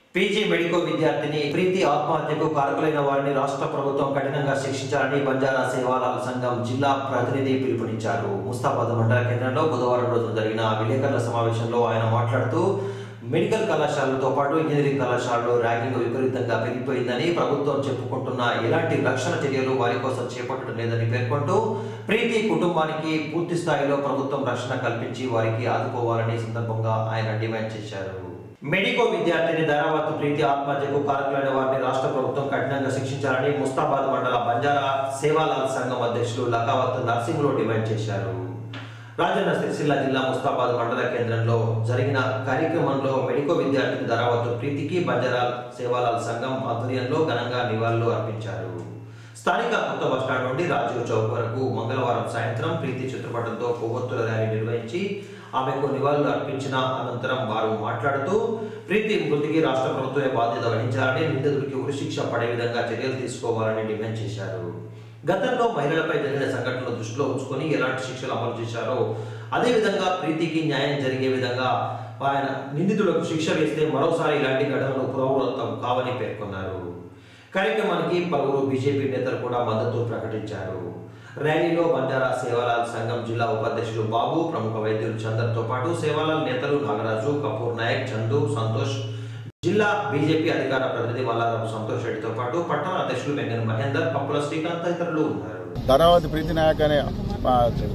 PG medico విద్యార్థిని ప్రీతి ఆత్మహత్యకు కారకులైన వారిని రాష్ట్ర ప్రభుత్వం కఠినంగా శిక్షించాలని బంజారా సేవాలాల సంఘం జిల్లా ప్రతినిధి పిలుపునిచ్చారు ముస్తాబాద్ మండల కేంద్రంలో బుధవారం రోజు జరిగిన విలేకరుల సమావేశంలో ఆయన మాట్లాడుతూ మెడికల్ కళాశాలలతో పాటు ఇంజనీరింగ్ కళాశాలలో ర్యాంకింగ్ విపరీతంగా పెరిగిపోయిందని ప్రభుత్వం చెప్పుకుంటున్న ఎలాంటి రక్షణ చర్యలు వారి కోసం చేపట్టడం లేదని పేర్కొంటూ ప్రీతి కుటుంబానికి పూర్తి స్థాయిలో ప్రభుత్వం రక్షణ కల్పించి వారికి ఆదుకోవాలని ఈ సందర్భంగా ఆయన డిమాండ్ చేశారు మెడికో విద్యార్థిని ధరావత్ ప్రీతి ఆత్మహత్యకు కారకులైన వారిని రాష్ట్ర ప్రభుత్వం కఠినంగా శిక్షించాలని ముస్తాబాద్ మండల బంజారా సేవాలాల్ సంఘం అధ్యక్షులు లకావత్ నర్సింగ్లో డిమాండ్ చేశారు రాజన్న సిరిసిల్ల జిల్లా ముస్తాబాద్ మండల కేంద్రంలో జరిగిన కార్యక్రమంలో మెడికో విద్యార్థిని ధరావత్ ప్రీతికి బంజారా సేవాలాల్ సంఘం ఆధ్వర్యంలో ఘనంగా నివాళులు అర్పించారు స్థానిక కొత్త బస్టాండ్ నుండి రాజీవ్ చౌక్ వరకు మంగళవారం సాయంత్రం ప్రీతి చిత్రపటంతో కొవ్వొత్తుల ర్యాలీ నిర్వహించి ఆమెకు నివాళులు అర్పించిన అనంతరం వారు మాట్లాడుతూ ప్రీతి మృతికి రాష్ట్ర ప్రభుత్వమే బాధ్యత వహించాలని నిందితుడికి ఉరిశిక్ష పడే విధంగా చర్యలు తీసుకోవాలని డిమాండ్ చేశారు గతంలో మహిళలపై జరిగిన సంఘటనలు దృష్టిలో ఉంచుకొని ఎలాంటి శిక్షలు అమలు చేశారో అదేవిధంగా ప్రీతికి న్యాయం జరిగే విధంగా ఆయన నిందితులకు శిక్ష వేస్తే మరోసారి ఇలాంటి ఘటనలు పునరావృతం కావని పేర్కొన్నారు కార్యక్రమానికి పలువురు బీజేపీ నేతలు కూడా మద్దతు ప్రకటించారు ర్యాలీలో బంజారా సేవాలాల్ సంఘం జిల్లా ఉపాధ్యక్షుడు బాబు ప్రముఖ వైద్యులు చందర్తో పాటు సేవాలాల్ నేతలు నాగరాజు కపూర్ నాయక్ చందు సంతోష్ జిల్లా బీజేపీ అధికార ప్రతినిధి మల్లారావు సంతోష్ రెడ్డితో పాటు పట్టణ అధ్యక్షులు వెంకన్న మహేందర్ పప్పుల శ్రీకాంత్ తదితరులు ఉన్నారు ధనావతి ప్రీతి నాయక్ అనే ఆ,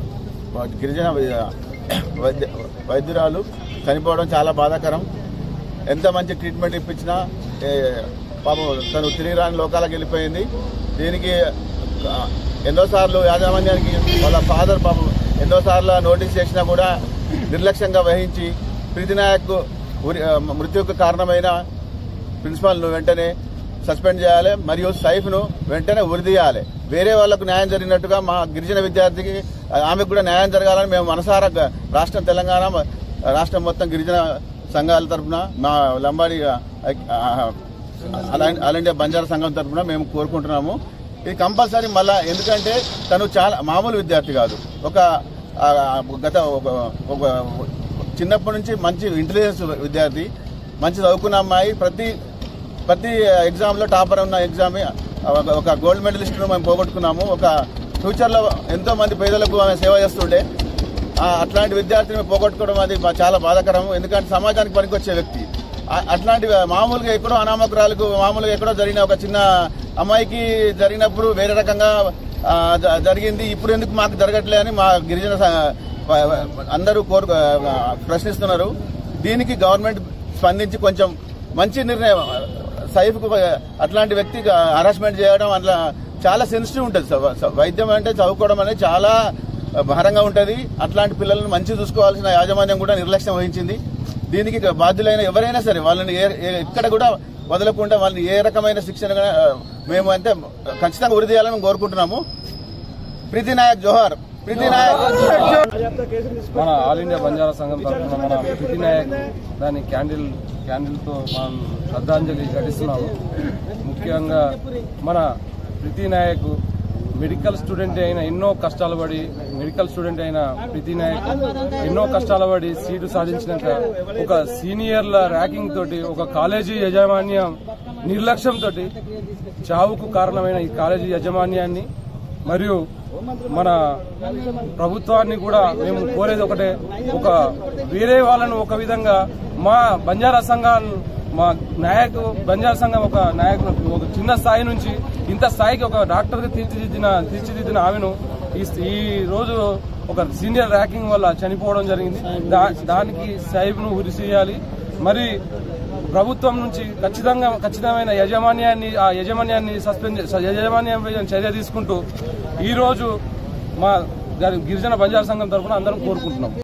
గిరిజన వైద్య వైద్యురాలు చనిపోవడం చాలా బాధాకరం ఎంత మంచి ట్రీట్మెంట్ ఇప్పించినా ఏ, పాపం తను తిరిగి రాని లోకాలకు వెళ్ళిపోయింది దీనికి ఆ, ఎన్నోసార్లు యాజమాన్యానికి వాళ్ళ ఫాదర్ పాపం ఎన్నోసార్లు నోటీస్ చేసినా కూడా నిర్లక్ష్యంగా వహించి ప్రీతి నాయక్ ఉరి- ఆ, మృత్యుకు కారణమైన ప్రిన్సిపాల్ను వెంటనే సస్పెండ్ చేయాలి మరియు సైఫ్ను వెంటనే ఉరిదీయాలి వేరే వాళ్ళకు న్యాయం జరిగినట్టుగా మా గిరిజన విద్యార్థికి ఆమెకు కూడా న్యాయం జరగాలని మేము మనసారా గ- రాష్ట్రం తెలంగాణ రాష్ట్రం మొత్తం గిరిజన సంఘాల తరఫున మా లంబాడి ఆ, ఆ, ఆల్ ఆల్ ఇండియా బంజారా సంఘం తరఫున మేము కోరుకుంటున్నాము ఇది కంపల్సరీ మళ్ళా ఎందుకంటే తను చాలా మామూలు విద్యార్థి కాదు ఒక ఆ, గత ఒక ఒక చిన్నప్పటి నుంచి మంచి ఇంటెలిజెన్స్ విద్యార్థి మంచి చదువుకున్న అమ్మాయి ప్రతి ప్రతి ఎగ్జామ్ లో టాపర్ ఉన్న ఎగ్జామ్ ఒక- ఒక గోల్డ్ మెడలిస్ట్ ను మేము పోగొట్టుకున్నాము ఒక ఫ్యూచర్ లో ఎంతో మంది పేదలకు ఆమె సేవ చేస్తుండే ఆ, అట్లాంటి విద్యార్థిని పోగొట్టుకోవడం అది మా- చాలా బాధాకరం ఎందుకంటే సమాజానికి పనికొచ్చే వ్యక్తి ఆ- అట్లాంటి మామూలుగా ఎక్కడో అనామకురాలకు మామూలుగా ఎక్కడో జరిగిన ఒక చిన్న అమ్మాయికి జరిగినప్పుడు వేరే రకంగా ఆ, జ- జరిగింది ఇప్పుడు ఎందుకు మాకు జరగట్లే అని మా గిరిజన స- వ- వ- అందరూ కోరు ఆ, ప్రశ్నిస్తున్నారు దీనికి గవర్నమెంట్ స్పందించి కొంచెం మంచి నిర్ణయం సైఫ్ కు అట్లాంటి వ్యక్తికి హరాస్మెంట్ చేయడం అట్లా చాలా సెన్సిటివ్ ఉంటుంది స- స- వైద్యం అంటే చదువుకోవడం అనేది చాలా భారంగా ఉంటుంది అట్లాంటి పిల్లలను మంచి చూసుకోవాల్సిన యాజమాన్యం కూడా నిర్లక్ష్యం వహించింది దీనికి బాధ్యులైన ఎవరైనా సరే వాళ్ళని ఏ- ఏ- ఎక్కడ కూడా వదలకుండా వాళ్ళని ఏ రకమైన శిక్షణ కూడా, ఆ, మేము అంటే ఖచ్చితంగా ఉరి తీయాలని మేము కోరుకుంటున్నాము ప్రీతి నాయక్ జోహార్ ప్రీతి నాయక్ మన ఆల్ ఇండియా బంజారా సంఘం తరఫున మన ప్రీతి నాయక్ దాని క్యాండిల్ క్యాండిల్తో మనం శ్రద్ధాంజలి ఘటిస్తున్నాము ముఖ్యంగా మన ప్రీతి నాయక్ మెడికల్ స్టూడెంట్ అయిన ఎన్నో కష్టాలు పడి మెడికల్ స్టూడెంట్ అయిన ప్రీతి నాయక్ ఎన్నో కష్టాలు పడి సీటు సాధించినాక ఒక సీనియర్ల ర్యాకింగ్ తోటి ఒక కాలేజీ యాజమాన్యం నిర్లక్ష్యం తోటి చావుకు కారణమైన ఈ కాలేజీ యాజమాన్యాన్ని మరియు మన ప్రభుత్వాన్ని కూడా మేము కోరేది ఒకటే ఒక వేరే వాళ్ళను ఒక విధంగా మా బంజారా సంఘాన్ని మా నాయకు బంజారా సంఘం ఒక నాయకులు ఒక చిన్న స్థాయి నుంచి ఇంత స్థాయికి ఒక డాక్టర్గా తీర్చిదిద్దిన తీర్చిదిద్దిన ఆమెను ఈ ఈ రోజు ఒక సీనియర్ ర్యాకింగ్ వల్ల చనిపోవడం జరిగింది దా- దానికి సైబ్ను ఉరి చేయాలి మరి ప్రభుత్వం నుంచి ఖచ్చితంగా ఖచ్చితమైన యజమాన్యాన్ని ఆ యజమాన్యాన్ని సస్పెండ్ చే- యజమాన్యం పై చర్య తీసుకుంటూ ఈ రోజు మా గిరిజన బంజారా సంఘం తరఫున అందరం కోరుకుంటున్నాం